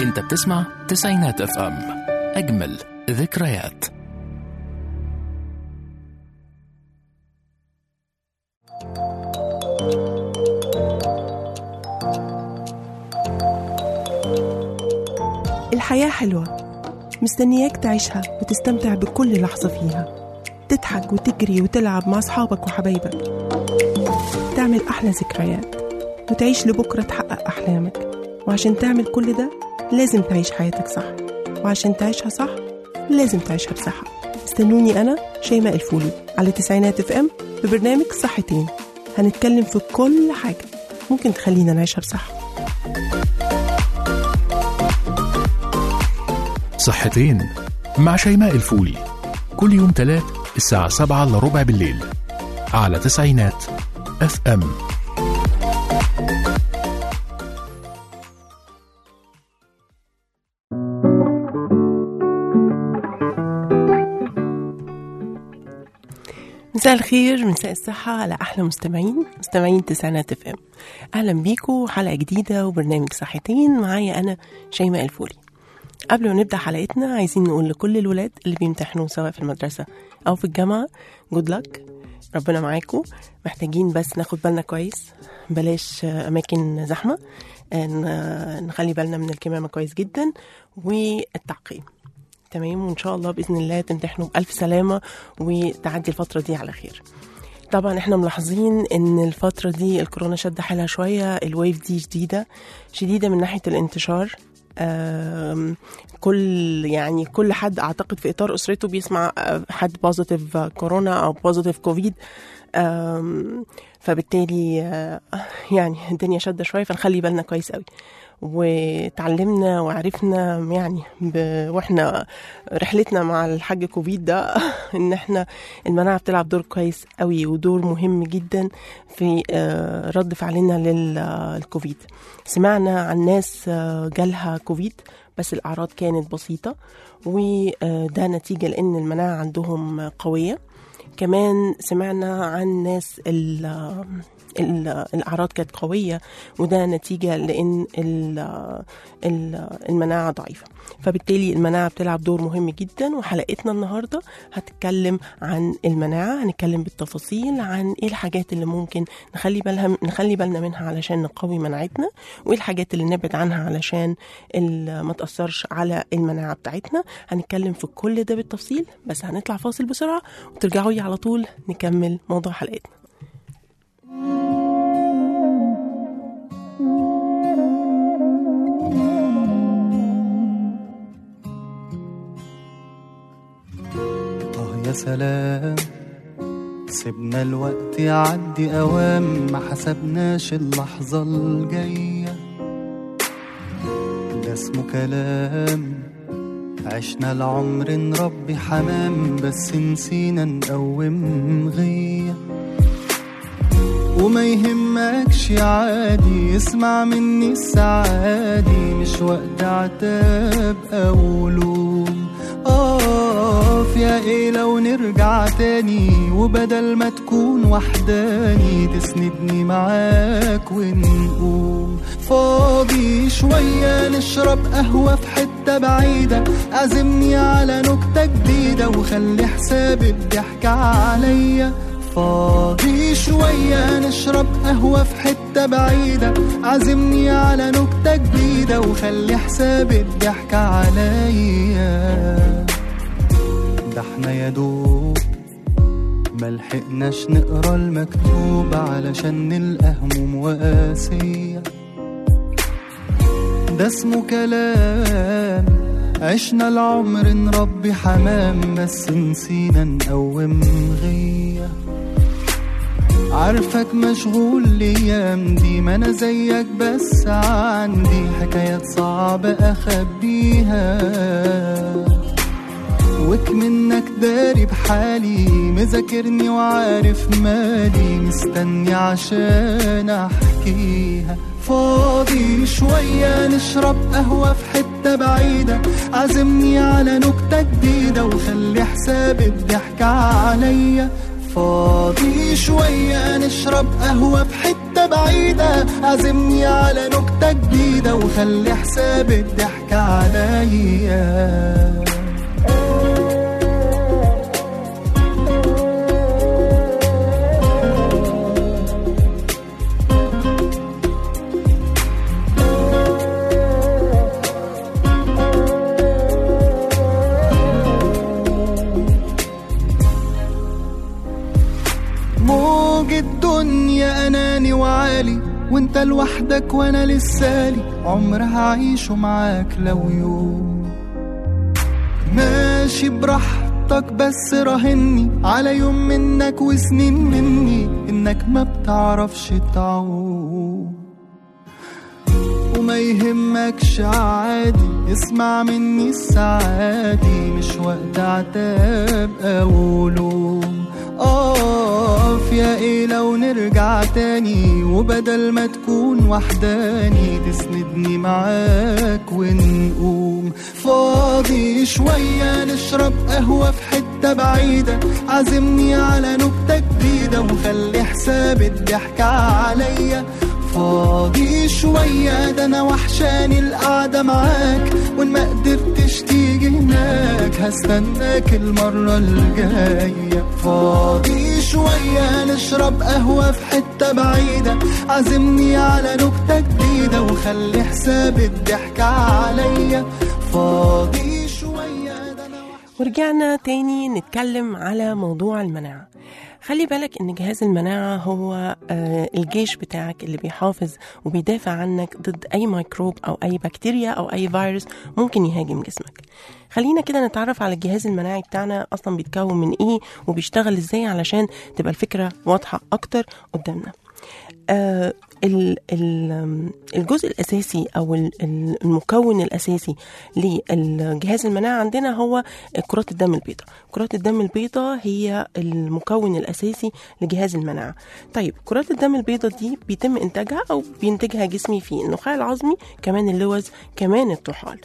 انت بتسمع تسعينات اف ام اجمل ذكريات الحياة حلوة مستنياك تعيشها وتستمتع بكل لحظة فيها تضحك وتجري وتلعب مع أصحابك وحبايبك تعمل أحلى ذكريات وتعيش لبكرة تحقق أحلامك وعشان تعمل كل ده لازم تعيش حياتك صح وعشان تعيشها صح لازم تعيشها بصحة استنوني أنا شيماء الفولي على تسعينات اف ام في برنامج صحتين هنتكلم في كل حاجة ممكن تخلينا نعيشها بصحة صحتين مع شيماء الفولي كل يوم تلات الساعة سبعة إلا ربع بالليل على تسعينات اف ام مساء الخير مساء الصحة على أحلى مستمعين مستمعين تسعينات اف ام أهلا بيكم حلقة جديدة وبرنامج صحتين معايا أنا شيماء الفولي قبل ما نبدأ حلقتنا عايزين نقول لكل الولاد اللي بيمتحنوا سواء في المدرسة أو في الجامعة جود لك ربنا معاكم محتاجين بس ناخد بالنا كويس بلاش أماكن زحمة ن- نخلي بالنا من الكمامة كويس جدا والتعقيم تمام وإن شاء الله بإذن الله تمتحنوا بألف سلامة وتعدي الفترة دي على خير طبعا احنا ملاحظين ان الفترة دي الكورونا شد حيلها شوية الويف دي جديدة شديدة من ناحية الانتشار آم، كل يعني كل حد اعتقد في اطار اسرته بيسمع آه، حد بوزيتيف كورونا او بوزيتيف كوفيد آم، فبالتالي آه، يعني الدنيا شاده شويه فنخلي بالنا كويس قوي وتعلمنا وعرفنا يعني ب... واحنا رحلتنا مع الحاج كوفيد ده ان احنا المناعه بتلعب دور كويس قوي ودور مهم جدا في آه، رد فعلنا للكوفيد سمعنا عن ناس آه، جالها كوفيد بس الاعراض كانت بسيطه وده نتيجه لان المناعه عندهم قويه كمان سمعنا عن ناس ال ال- الأعراض كانت قوية وده نتيجة لأن ال- ال- المناعة ضعيفة فبالتالي المناعة بتلعب دور مهم جدا وحلقتنا النهاردة هتتكلم عن المناعة هنتكلم بالتفاصيل عن ايه الحاجات اللي ممكن نخلي بالها نخلي بالنا منها علشان نقوي مناعتنا وايه الحاجات اللي نبعد عنها علشان ال- ما تأثرش على المناعة بتاعتنا هنتكلم في كل ده بالتفصيل بس هنطلع فاصل بسرعة وترجعوا لي على طول نكمل موضوع حلقتنا آه يا سلام سيبنا الوقت يعدي أوام ما حسبناش اللحظة الجاية ده اسمه كلام عشنا العمر نربي حمام بس نسينا نقوم غيه وما يهمكش عادي اسمع مني السعادي مش وقت عتاب او لوم اقف يا ايه لو نرجع تاني وبدل ما تكون وحداني تسندني معاك ونقوم فاضي شوية نشرب قهوة في حتة بعيدة عزمني على نكتة جديدة وخلي حساب الضحكة عليا فاضي شوية نشرب قهوة في حتة بعيدة عزمني على نكتة جديدة وخلي حساب الضحكة عليا ده احنا يا دوب ملحقناش نقرا المكتوب علشان نلقى هموم وقاسية ده اسمه كلام عشنا العمر نربي حمام بس نسينا نقوم غيه عارفك مشغول الايام دي ما انا زيك بس عندي حكايات صعبة اخبيها وك منك داري بحالي مذاكرني وعارف مالي مستني عشان احكيها فاضي شوية نشرب قهوة في حتة بعيدة عزمني على نكتة جديدة وخلي حساب الضحكة عليا فاضي شوية نشرب قهوة في حتة حتة بعيدة عزمني على نكتة جديدة وخلي حساب الضحك عليا موج الدنيا اناني وعالي وانت لوحدك وانا لسالي عمر هعيشه معاك لو يوم ماشي براحتك بس راهني على يوم منك وسنين مني انك ما بتعرفش تعوم وما يهمكش عادي اسمع مني السعادي مش وقت عتاب او لوم اقف يا ايه لو نرجع تاني وبدل ما تكون وحداني تسندني معاك ونقوم فاضي شوية نشرب قهوة في حتة بعيدة عزمني على نكتة جديدة وخلي حساب الضحك عليا فاضي شوية ده أنا وحشاني القعدة معاك وإن ما قدرتش تيجي هناك هستناك المرة الجاية فاضي شوية نشرب قهوة في حتة بعيدة عزمني على نكتة جديدة وخلي حساب الضحك عليا فاضي شوية ده أنا ورجعنا تاني نتكلم على موضوع المناعة خلي بالك ان جهاز المناعة هو آه، الجيش بتاعك اللي بيحافظ وبيدافع عنك ضد اي ميكروب او اي بكتيريا او اي فيروس ممكن يهاجم جسمك خلينا كده نتعرف على الجهاز المناعي بتاعنا اصلا بيتكون من ايه وبيشتغل ازاي علشان تبقى الفكرة واضحة اكتر قدامنا آه ال- ال- الجزء الاساسي او ال- ال- المكون الاساسي للجهاز المناعه عندنا هو كرات الدم البيضاء كرات الدم البيضاء هي المكون الاساسي لجهاز المناعه طيب كرات الدم البيضاء دي بيتم انتاجها او بينتجها جسمي في النخاع العظمي كمان اللوز كمان الطحال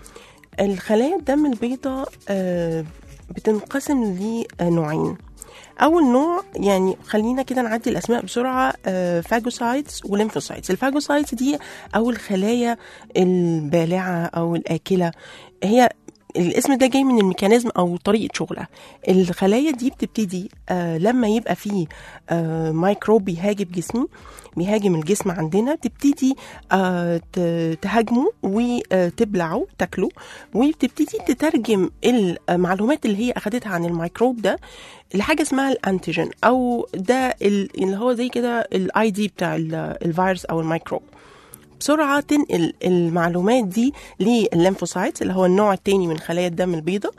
الخلايا الدم البيضاء آه، بتنقسم لنوعين اول نوع يعني خلينا كده نعدي الاسماء بسرعه فاجوسايتس وليمفوسايتس الفاجوسايتس دي او الخلايا البالعه او الاكله هي الاسم ده جاي من الميكانيزم او طريقه شغلها الخلايا دي بتبتدي آه لما يبقى فيه آه ميكروب بيهاجم جسمي بيهاجم الجسم عندنا تبتدي آه ت- تهاجمه وتبلعه تاكله وبتبتدي تترجم المعلومات اللي هي اخدتها عن الميكروب ده لحاجه اسمها الانتيجين او ده ال- اللي هو زي كده الاي دي بتاع ال- الفيروس او الميكروب بسرعة تنقل المعلومات دي للليمفوسايتس اللي هو النوع التاني من خلايا الدم البيضاء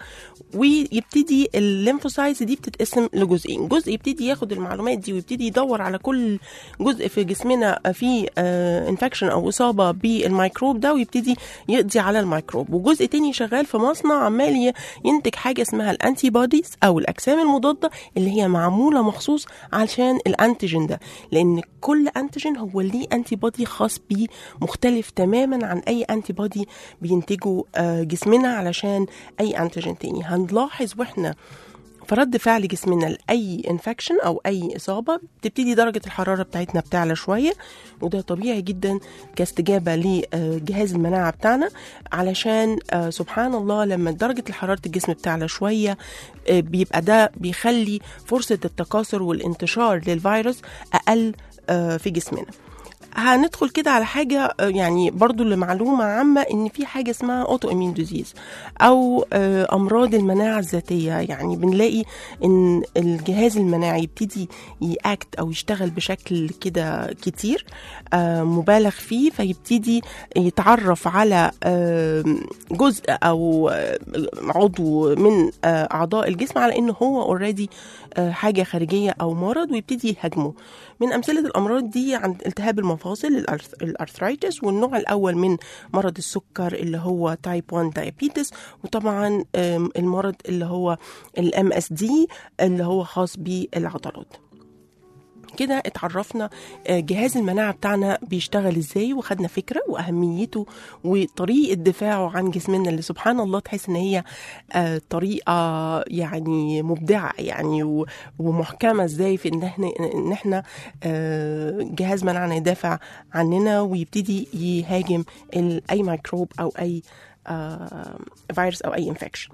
ويبتدي الليمفوسايتس دي بتتقسم لجزئين جزء يبتدي ياخد المعلومات دي ويبتدي يدور على كل جزء في جسمنا فيه انفكشن او اصابه بالميكروب ده ويبتدي يقضي على الميكروب وجزء تاني شغال في مصنع عمال ي- ينتج حاجه اسمها الانتي بوديز او الاجسام المضاده اللي هي معموله مخصوص علشان الانتيجين ده لان كل انتيجين هو ليه انتي بودي خاص بيه مختلف تماما عن اي انتي بودي بينتجه آه، جسمنا علشان اي انتيجين تاني هنلاحظ واحنا فرد فعل جسمنا لاي انفكشن او اي اصابه بتبتدي درجه الحراره بتاعتنا بتعلى شويه وده طبيعي جدا كاستجابه لجهاز المناعه بتاعنا علشان آه، سبحان الله لما درجه حراره الجسم بتعلى شويه آه، بيبقى ده بيخلي فرصه التكاثر والانتشار للفيروس اقل آه، في جسمنا هندخل كده على حاجة آه، يعني برضو لمعلومة عامة ان في حاجة اسمها اوتو امين ديزيز او آه، امراض المناعة الذاتية يعني بنلاقي ان الجهاز المناعي يبتدي ياكت او يشتغل بشكل كده كتير آه، مبالغ فيه فيبتدي يتعرف على آه، جزء او آه، عضو من آه، اعضاء الجسم على انه هو اوريدي حاجة خارجية او مرض ويبتدي يهاجمه من امثله الامراض دي عند التهاب المفاصل الأرث- الارثرايتس والنوع الاول من مرض السكر اللي هو تايب 1 دايابيتس وطبعا آم، المرض اللي هو الام اس دي اللي هو خاص بالعضلات كده اتعرفنا آه، جهاز المناعة بتاعنا بيشتغل ازاي وخدنا فكرة وأهميته وطريقة دفاعه عن جسمنا اللي سبحان الله تحس ان هي آه، طريقة يعني مبدعة يعني و- ومحكمة ازاي في ان احنا ان احنا آه، جهاز مناعنا يدافع عننا ويبتدي يهاجم ال- اي ميكروب او اي آه، فيروس او اي انفكشن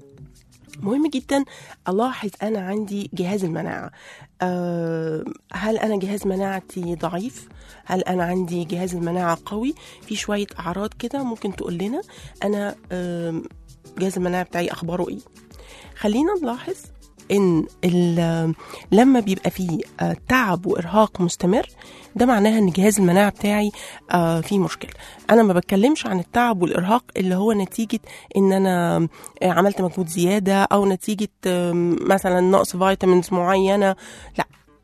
مهم جدا الاحظ انا عندي جهاز المناعه أه هل انا جهاز مناعتي ضعيف هل انا عندي جهاز المناعه قوي في شويه اعراض كده ممكن تقول لنا انا آم، جهاز المناعه بتاعي اخباره ايه خلينا نلاحظ ان ال- لما بيبقى فيه آه، تعب وارهاق مستمر ده معناها ان جهاز المناعه بتاعي آه، فيه مشكله انا ما بتكلمش عن التعب والارهاق اللي هو نتيجه ان انا آه، عملت مجهود زياده او نتيجه آم، مثلا نقص فيتامينز معينه لا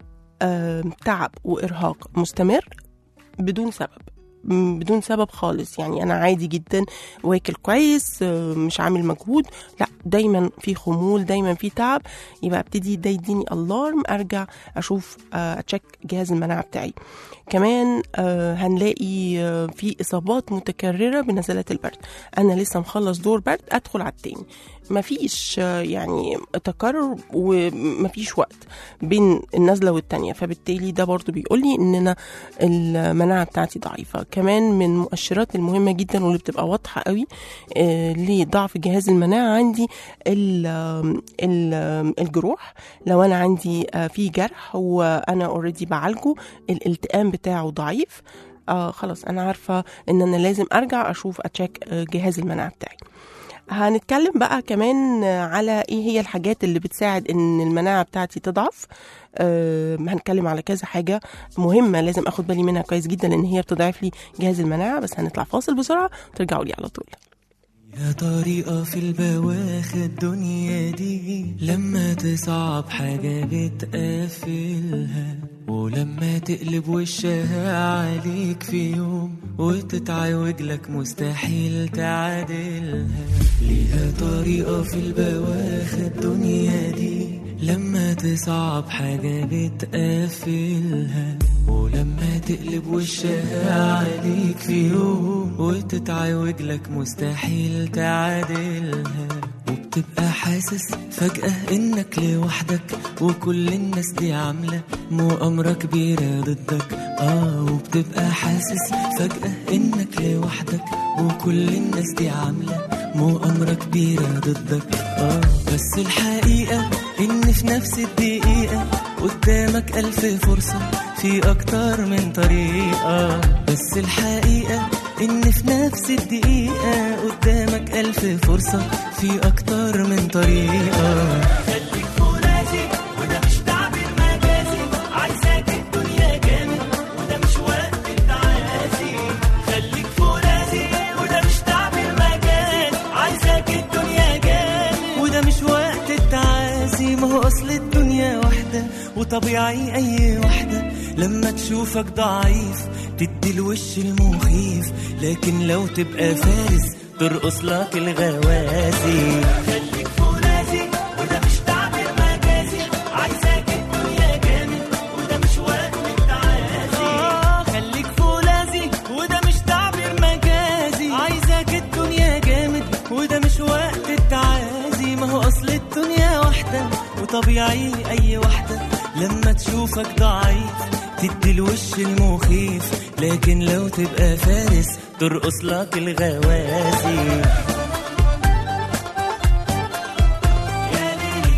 آم، تعب وارهاق مستمر بدون سبب م- بدون سبب خالص يعني انا عادي جدا واكل كويس آه، مش عامل مجهود لا دايما في خمول دايما في تعب يبقى ابتدي ده يديني الارم ارجع اشوف آه، اتشيك جهاز المناعه بتاعي كمان آه، هنلاقي آه، في اصابات متكرره بنزلات البرد انا لسه مخلص دور برد ادخل على التاني مفيش آه، يعني تكرر ومفيش وقت بين النزله والتانيه فبالتالي ده برضو بيقول لي ان انا المناعه بتاعتي ضعيفه كمان من المؤشرات المهمه جدا واللي بتبقى واضحه قوي آه، لضعف جهاز المناعه عندي ال ال الجروح لو انا عندي آه، في جرح وانا اوريدي بعالجه الالتئام بتاعه ضعيف آه خلاص انا عارفه ان انا لازم ارجع اشوف اتشيك آه، جهاز المناعه بتاعي هنتكلم بقى كمان على ايه هي الحاجات اللي بتساعد ان المناعه بتاعتي تضعف أه هنتكلم على كذا حاجه مهمه لازم اخد بالي منها كويس جدا لان هي بتضعف لي جهاز المناعه بس هنطلع فاصل بسرعه وترجعوا لي على طول يا طريقة في البواخ الدنيا دي لما تصعب حاجة بتقفلها ولما تقلب وشها عليك في يوم وتتعوج لك مستحيل تعادلها ليها طريقة في البواخ الدنيا دي لما تصعب حاجة بتقفلها ولما تقلب وشها عليك في يوم وتتعوج لك مستحيل تعادلها وبتبقى حاسس فجأة انك لوحدك وكل الناس دي عاملة مؤامرة كبيرة ضدك اه وبتبقى حاسس فجأة انك لوحدك وكل الناس دي عاملة مؤامرة كبيرة ضدك اه بس الحقيقة ان في نفس الدقيقة قدامك ألف فرصة في أكتر من طريقة بس الحقيقة إن في نفس الدقيقة قدامك ألف فرصة في أكتر من طريقة خليك فرازي وده مش تعبير مجازي عايزاك الدنيا جامد وده مش وقت التعازي خليك فرازي وده مش تعبير مجازي عايزاك الدنيا جامد وده مش وقت التعازي ما هو أصل الدنيا واحدة وطبيعي أي واحدة لما تشوفك ضعيف تدي الوش المخيف لكن لو تبقى فارس ترقص لك الغوازي خليك فرازي وده مش تعبير مجازي عايزاك الدنيا جامد وده مش وقت التعازي آه خليك فولاذي وده مش تعبير مجازي عايزاك الدنيا جامد وده مش وقت التعازي ما هو اصل الدنيا واحدة وطبيعي اي واحدة لما تشوفك ضعيف تدي الوش المخيف لكن لو تبقى فارس ترقص لك الغوازي يا ليلي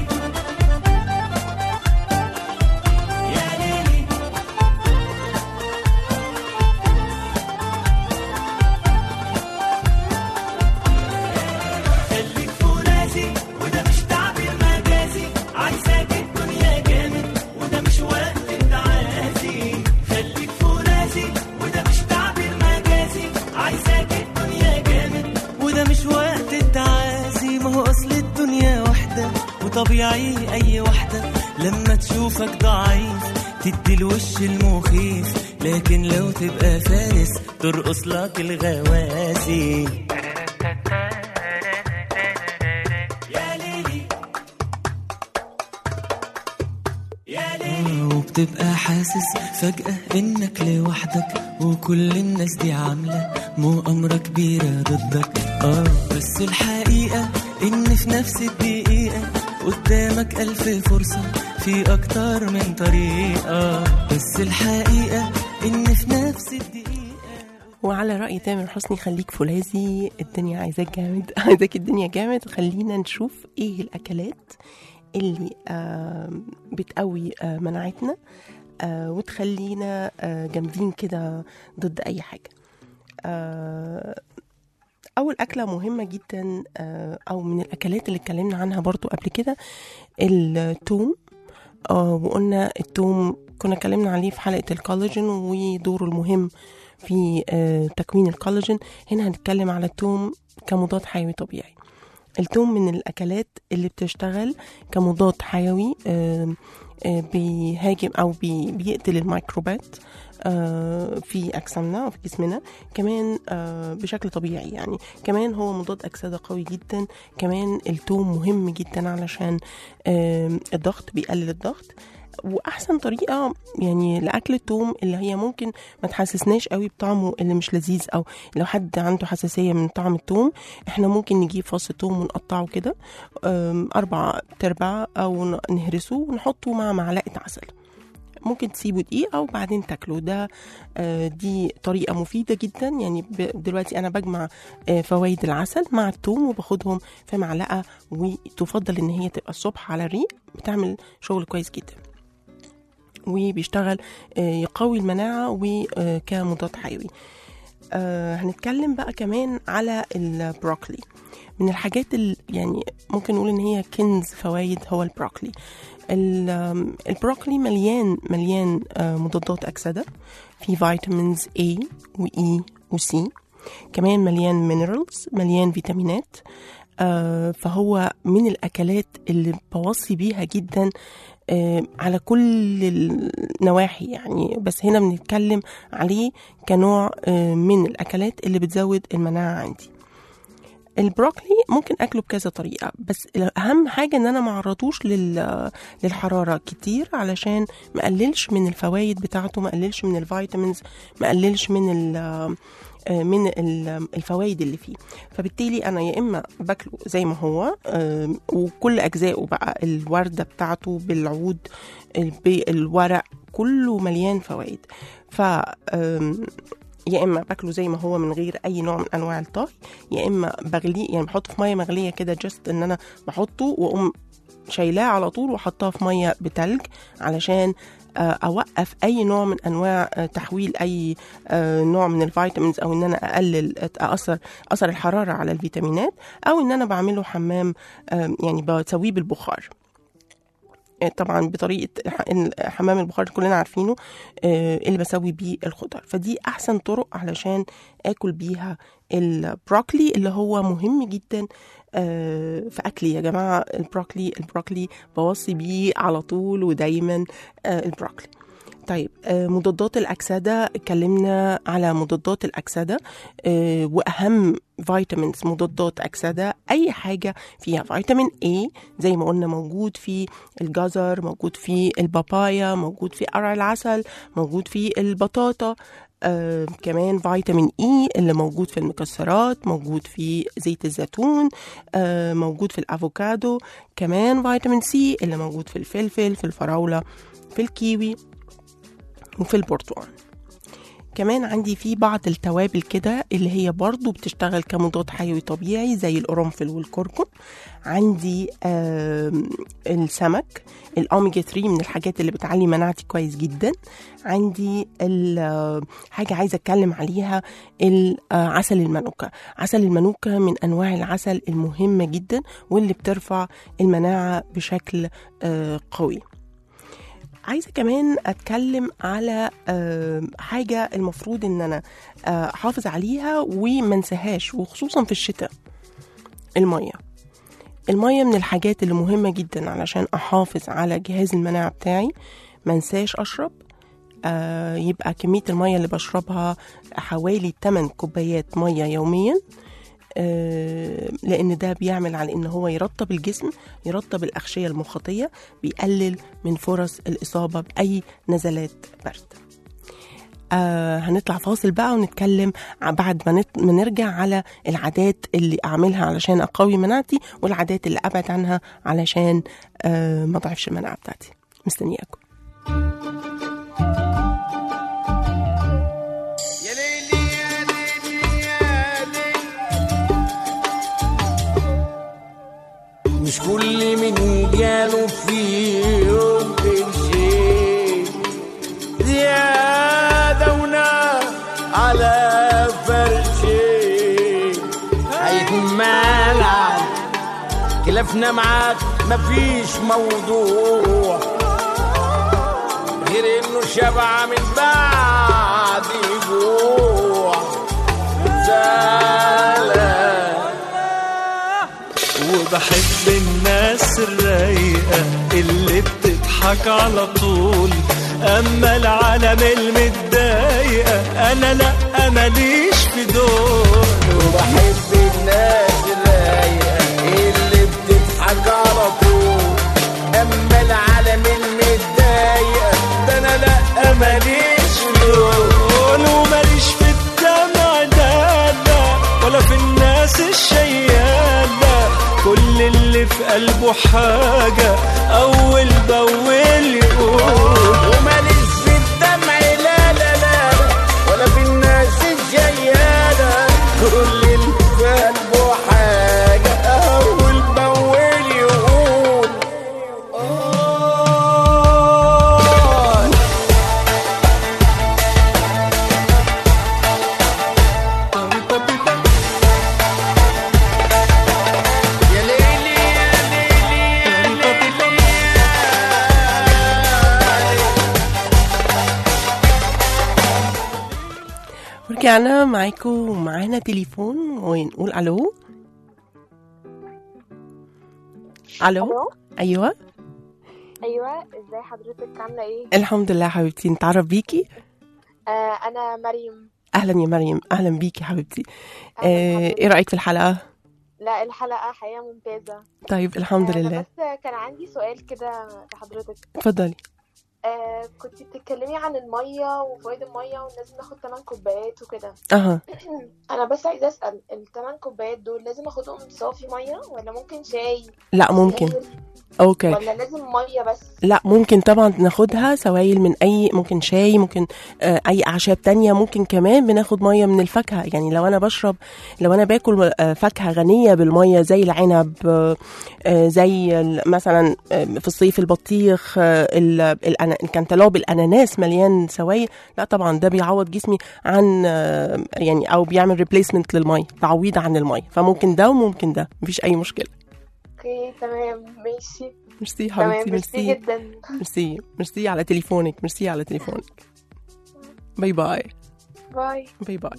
يا ليلي خليك فرازي وده مش تعبير مجازي عايزاك الدنيا جامد وده مش وقت التعازي خليك فرازي وده مش تعبير مجازي عايزاك الدنيا جامد وده مش وقت التعازي ما هو اصل الدنيا واحدة وطبيعي اي واحدة لما تشوفك ضعيف تدي الوش المخيف لكن لو تبقى فارس ترقص لك الغوازي يا ليلي يا ليلي وتبقى حاسس فجأة انك لوحدك وكل الناس دي عاملة مؤامرة كبيرة ضدك اه بس الحقيقة ان في نفس الدقيقة قدامك ألف فرصة في أكتر من طريقة بس الحقيقة إن في نفس الدقيقة وعلى رأي تامر حسني خليك فولاذي الدنيا عايزاك جامد عايزاك الدنيا جامد خلينا نشوف ايه الأكلات اللي آه بتقوي آه مناعتنا آه وتخلينا آه جامدين كده ضد أي حاجة آه أول أكلة مهمة جدا آه أو من الأكلات اللي اتكلمنا عنها برضو قبل كده التوم آه وقلنا التوم كنا اتكلمنا عليه في حلقة الكولاجين ودوره المهم في آه تكوين الكولاجين هنا هنتكلم على التوم كمضاد حيوي طبيعي التوم من الأكلات اللي بتشتغل كمضاد حيوي آه آه بيهاجم أو بي بيقتل الميكروبات آه في أجسامنا وفي جسمنا كمان آه بشكل طبيعي يعني كمان هو مضاد أكسدة قوي جدا كمان التوم مهم جدا علشان آه الضغط بيقلل الضغط واحسن طريقه يعني لاكل التوم اللي هي ممكن ما تحسسناش قوي بطعمه اللي مش لذيذ او لو حد عنده حساسيه من طعم التوم احنا ممكن نجيب فص توم ونقطعه كده أم، اربع تربع او نهرسه ونحطه مع معلقه عسل ممكن تسيبه دقيقة وبعدين تاكله ده آه، دي طريقة مفيدة جدا يعني ب- دلوقتي أنا بجمع آه، فوائد العسل مع الثوم وباخدهم في معلقة وتفضل إن هي تبقى الصبح على الريق بتعمل شغل كويس جدا وبيشتغل آه، يقوي المناعة وكمضاد حيوي آه، هنتكلم بقى كمان على البروكلي من الحاجات اللي يعني ممكن نقول ان هي كنز فوائد هو البروكلي ال- آم، البروكلي مليان مليان آه، مضادات أكسدة في فيتامينز A و E و C كمان مليان مينرالز مليان فيتامينات آه، فهو من الأكلات اللي بوصي بيها جدا آه، على كل النواحي يعني بس هنا بنتكلم عليه كنوع آه، من الأكلات اللي بتزود المناعة عندي البروكلي ممكن اكله بكذا طريقه بس اهم حاجه ان انا ما اعرضوش لل... للحراره كتير علشان ما اقللش من الفوائد بتاعته ما اقللش من الفيتامينز ما اقللش من ال... آه، من ال- الفوائد اللي فيه فبالتالي انا يا اما باكله زي ما هو آه، وكل اجزائه بقى الورده بتاعته بالعود الب- الورق كله مليان فوائد ف آم، يا اما باكله زي ما هو من غير اي نوع من انواع الطهي يا اما بغليه يعني بحطه في ميه مغليه كده جست ان انا بحطه واقوم شايلاه على طول وحطاه في ميه بتلج علشان آه، اوقف اي نوع من انواع آه، تحويل اي آه، نوع من الفيتامينز او ان انا اقلل اثر اثر الحراره على الفيتامينات او ان انا بعمله حمام آه، يعني بسويه بالبخار آه، طبعا بطريقه ح- إن حمام البخار كلنا عارفينه آه، اللي بسوي بيه الخضار فدي احسن طرق علشان اكل بيها البروكلي اللي هو مهم جدا آه، في اكلي يا جماعه البروكلي البروكلي بوصي بيه على طول ودايما آه، البروكلي طيب آه، مضادات الأكسدة اتكلمنا على مضادات الأكسدة آه، وأهم فيتامينز مضادات أكسدة أي حاجة فيها فيتامين A زي ما قلنا موجود في الجزر موجود في البابايا موجود في قرع العسل موجود في البطاطا آه كمان فيتامين اي اللي موجود في المكسرات موجود في زيت الزيتون آه موجود في الافوكادو كمان فيتامين سي اللي موجود في الفلفل في الفراولة في الكيوي وفي البرتقال كمان عندي في بعض التوابل كده اللي هي برضو بتشتغل كمضاد حيوي طبيعي زي القرنفل والكركم عندي آم، السمك الاوميجا 3 من الحاجات اللي بتعلي مناعتي كويس جدا عندي ال- آه، حاجة عايزة اتكلم عليها ال- آه، عسل المانوكا عسل المانوكا من انواع العسل المهمة جدا واللي بترفع المناعة بشكل آه، قوي عايزه كمان اتكلم على آه، حاجه المفروض ان انا آه، احافظ عليها وما انساهاش وخصوصا في الشتاء الميه الميه من الحاجات اللي مهمه جدا علشان احافظ على جهاز المناعه بتاعي ما انساش اشرب آه، يبقى كميه الميه اللي بشربها حوالي 8 كوبايات ميه يوميا آه، لان ده بيعمل على ان هو يرطب الجسم يرطب الاغشيه المخاطيه بيقلل من فرص الاصابه باي نزلات برد آه هنطلع فاصل بقى ونتكلم ع- بعد ما, نت... ما نرجع على العادات اللي اعملها علشان اقوي مناعتي والعادات اللي ابعد عنها علشان آه ما اضعفش المناعه بتاعتي مستنياكم يا ليلي يا ليلي يا ليلي مش كل من جاله في يوم قرشين زيادة ونار على فرشين هيكون مالعب خلافنا معاك مفيش موضوع غير انه شبع من بعد جوع زعلان وبحب الناس الرايقة اللي بتضحك على طول أما العالم المتضايقة أنا لأ ماليش في دول وبحب الناس الرايقة اللي بتضحك على طول اما العالم المتضايقة ده انا لا ماليش في دول وماليش في الدمع ده لا ولا في الناس الشيالة كل اللي في قلبه حاجة أول بأول يقول وماليش في الدمع لا لا لا ولا في الناس الجيالة كل اللي في قلبه حاجة أول بأول يقول آه يا ليلي يا ليلي يا ليلي ورجعنا معاكم ومعانا تليفون ونقول الو الو الو ايوه ايوه ازاي حضرتك عامله ايه الحمد لله حبيبتي نتعرف بيكي آه انا مريم اهلا يا مريم اهلا بيكي حبيبتي أهلاً آه بحضرتك. ايه رايك في الحلقه لا الحلقه حقيقه ممتازه طيب الحمد آه، لله أنا بس كان عندي سؤال كده لحضرتك اتفضلي آه كنت بتتكلمي عن الميه وفوائد الميه وان لازم ناخد 8 كوبايات وكده اها انا بس عايزه اسال الثمان كوبايات دول لازم اخدهم صافي ميه ولا ممكن شاي لا ممكن سائل، اوكي ولا لازم ميه بس لا ممكن طبعا ناخدها سوائل من اي ممكن شاي ممكن آه، اي اعشاب تانية ممكن كمان بناخد ميه من الفاكهه يعني لو انا بشرب لو انا باكل آه، فاكهه غنيه بالميه زي العنب آه، آه، زي ال- مثلا آه، في الصيف البطيخ آه، ال- الأنا- الكنتالوب الاناناس مليان سوائل لا طبعا ده بيعوض جسمي عن آه، يعني او بيعمل ريبليسمنت للميه تعويض عن الميه فممكن ده وممكن ده مفيش اي مشكله اوكي تمام ماشي ميرسي تمام حبيبتي ميرسي ميرسي جدا ميرسي ميرسي على تليفونك ميرسي على تليفونك باي باي باي باي باي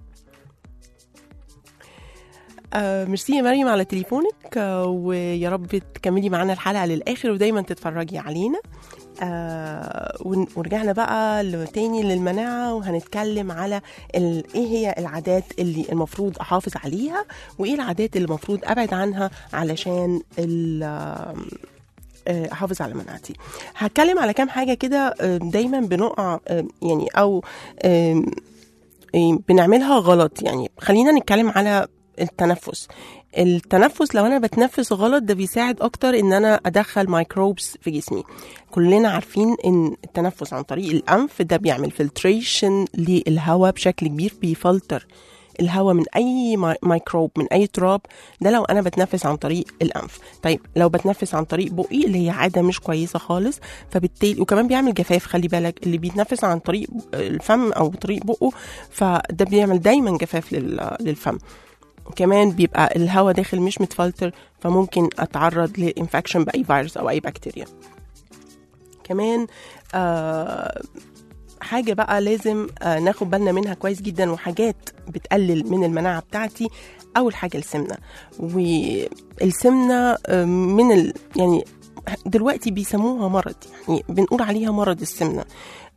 آه ميرسي يا مريم على تليفونك آه ويا رب تكملي معانا الحلقه للاخر ودايما تتفرجي علينا آه ون- ورجعنا بقى ل- تاني للمناعه وهنتكلم على ال- ايه هي العادات اللي المفروض احافظ عليها وايه العادات اللي المفروض ابعد عنها علشان ال- آم، آه، احافظ على مناعتي هتكلم على كام حاجه كده آه، دايما بنقع آه، يعني او آم، آه، بنعملها غلط يعني خلينا نتكلم على التنفس التنفس لو انا بتنفس غلط ده بيساعد اكتر ان انا ادخل مايكروبس في جسمي كلنا عارفين ان التنفس عن طريق الانف ده بيعمل فلتريشن للهواء بشكل كبير بيفلتر الهواء من اي ماي- ميكروب من اي تراب ده لو انا بتنفس عن طريق الانف طيب لو بتنفس عن طريق بقي اللي هي عاده مش كويسه خالص فبالتالي وكمان بيعمل جفاف خلي بالك اللي بيتنفس عن طريق الفم او طريق بقه فده بيعمل دايما جفاف لل- للفم كمان بيبقى الهواء داخل مش متفلتر فممكن اتعرض لانفكشن باي فيروس او اي بكتيريا كمان آه حاجة بقى لازم آه ناخد بالنا منها كويس جدا وحاجات بتقلل من المناعة بتاعتي أول حاجة السمنة والسمنة آه من ال يعني دلوقتي بيسموها مرض يعني بنقول عليها مرض السمنة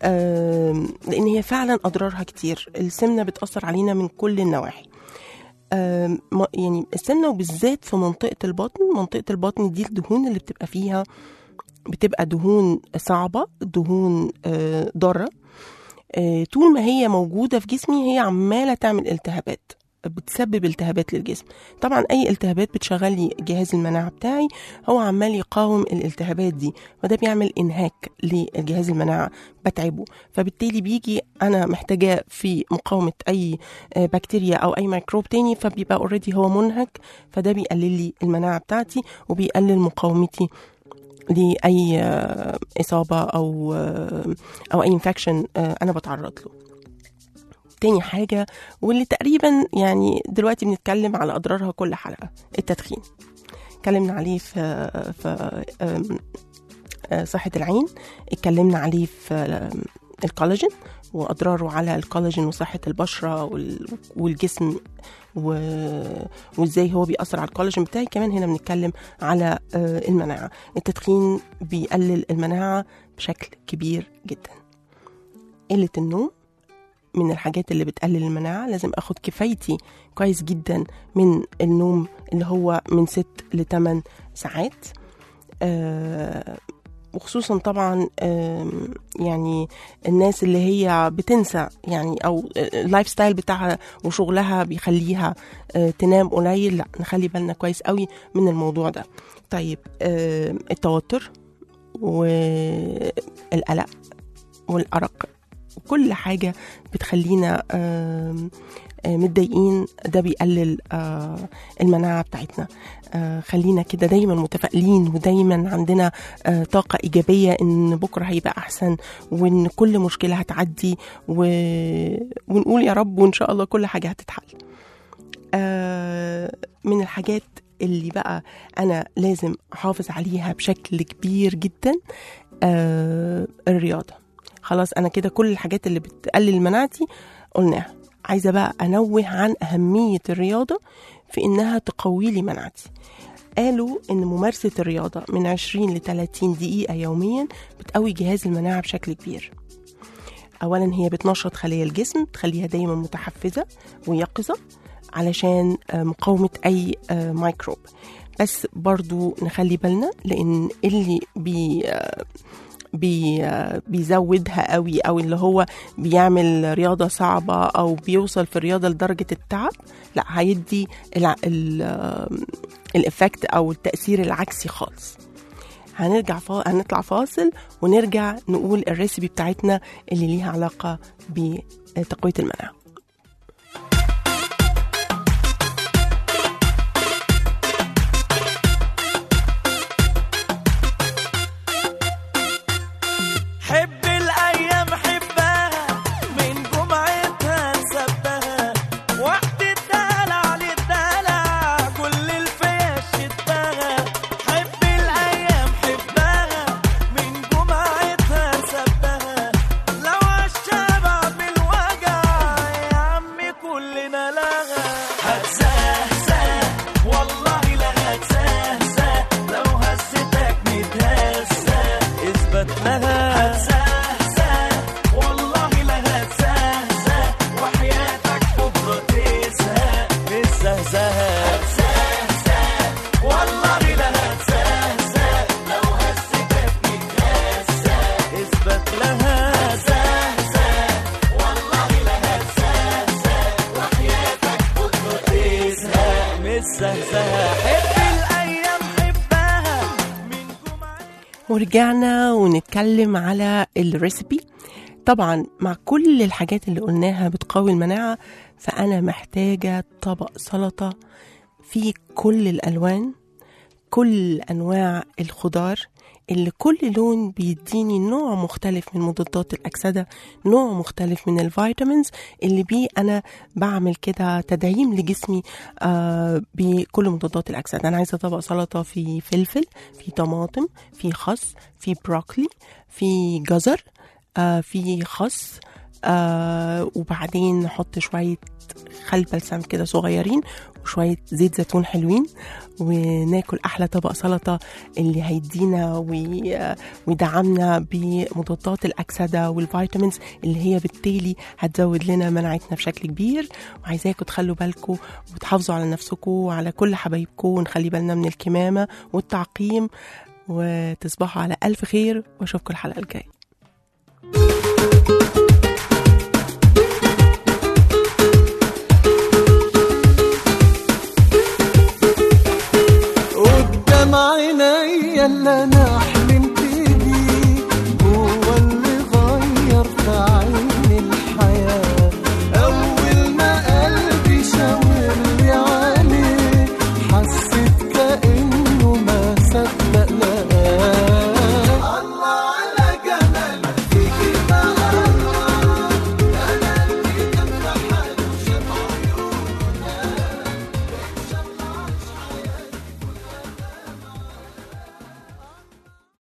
آه لأن هي فعلا أضرارها كتير السمنة بتأثر علينا من كل النواحي آم، م- يعني السمنه وبالذات في منطقه البطن منطقه البطن دي الدهون اللي بتبقى فيها بتبقى دهون صعبه دهون آه، ضاره آه، طول ما هي موجوده في جسمي هي عماله تعمل التهابات بتسبب التهابات للجسم طبعا اي التهابات بتشغل لي جهاز المناعه بتاعي هو عمال يقاوم الالتهابات دي وده بيعمل انهاك لجهاز المناعه بتعبه فبالتالي بيجي انا محتاجاه في مقاومه اي آه، بكتيريا او اي ميكروب تاني فبيبقى اوريدي هو منهك فده بيقلل لي المناعه بتاعتي وبيقلل مقاومتي لاي آه، اصابه او آه، او اي انفكشن انا بتعرض له تاني حاجة واللي تقريبا يعني دلوقتي بنتكلم على أضرارها كل حلقة التدخين اتكلمنا عليه في في آم، آه، صحة العين اتكلمنا عليه في آم، الكولاجين وأضراره على الكولاجين وصحة البشرة وال- والجسم و- وازاي هو بيأثر على الكولاجين بتاعي كمان هنا بنتكلم على آه، المناعة التدخين بيقلل المناعة بشكل كبير جدا قلة النوم من الحاجات اللي بتقلل المناعة لازم أخد كفايتي كويس جدا من النوم اللي هو من ست لتمن ساعات آه وخصوصا طبعا آم، يعني الناس اللي هي بتنسى يعني او اللايف ستايل بتاعها وشغلها بيخليها آه، تنام قليل لا نخلي بالنا كويس قوي من الموضوع ده طيب آم، التوتر والقلق والأرق كل حاجة بتخلينا آم، آه، متضايقين ده بيقلل آه، المناعة بتاعتنا آه، خلينا كده دايما متفائلين ودايما عندنا آه، طاقة إيجابية إن بكرة هيبقى أحسن وإن كل مشكلة هتعدي و... ونقول يا رب وإن شاء الله كل حاجة هتتحل آه، من الحاجات اللي بقى أنا لازم أحافظ عليها بشكل كبير جدا آه، الرياضة خلاص أنا كده كل الحاجات اللي بتقلل مناعتي قلناها عايزة بقى أنوه عن أهمية الرياضة في إنها تقوي لي مناعتي قالوا إن ممارسة الرياضة من 20 ل 30 دقيقة يوميا بتقوي جهاز المناعة بشكل كبير أولا هي بتنشط خلايا الجسم تخليها دايما متحفزة ويقظة علشان آه، مقاومة أي آه، ميكروب بس برضو نخلي بالنا لأن اللي بي آه، بي آه، بيزودها قوي او اللي هو بيعمل رياضه صعبه او بيوصل في الرياضه لدرجه التعب لا هيدي الع- ال- آه، الافكت او التاثير العكسي خالص هنرجع فا... هنطلع فاصل ونرجع نقول الريسبي بتاعتنا اللي ليها علاقه بتقويه المناعه حب الايام حبها من جمعتها نسبها وقت الدلع للدلع كل الفيش شدها حب الايام حبها من جمعتها نسبها لو عالشبع بالوجع يا عمي كلنا لها هتزهزه والله لا هتزهزه لو هزتك متهزه اثبت لها هتزهزه والله لا هتزهزه وحياتك بكره تزهق متزهزه هتزهزه والله لا هتزهزه لو هزتك متهزه اثبت لها هتزهزه والله لا هتزهزه وحياتك بكره تزهق متزهزه حب الايام حبها من جمعه ورجعنا ونتكلم على الريسبي طبعا مع كل الحاجات اللي قلناها بتقوي المناعة فأنا محتاجة طبق سلطة فيه كل الألوان كل أنواع الخضار اللي كل لون بيديني نوع مختلف من مضادات الأكسدة نوع مختلف من الفيتامينز اللي بيه أنا بعمل كده تدعيم لجسمي آه بكل مضادات الأكسدة أنا عايزة طبق سلطة فيه فلفل فيه طماطم فيه خس فيه بروكلي فيه جزر آه فيه خس آه وبعدين نحط شوية خل بلسم كده صغيرين وشوية زيت زيتون حلوين وناكل أحلى طبق سلطة اللي هيدينا وي- ويدعمنا بمضادات الأكسدة والفيتامينز اللي هي بالتالي هتزود لنا مناعتنا بشكل كبير وعايزاكم تخلوا بالكم وتحافظوا على نفسكم وعلى كل حبايبكم ونخلي بالنا من الكمامة والتعقيم وتصبحوا على ألف خير وأشوفكم الحلقة الجاية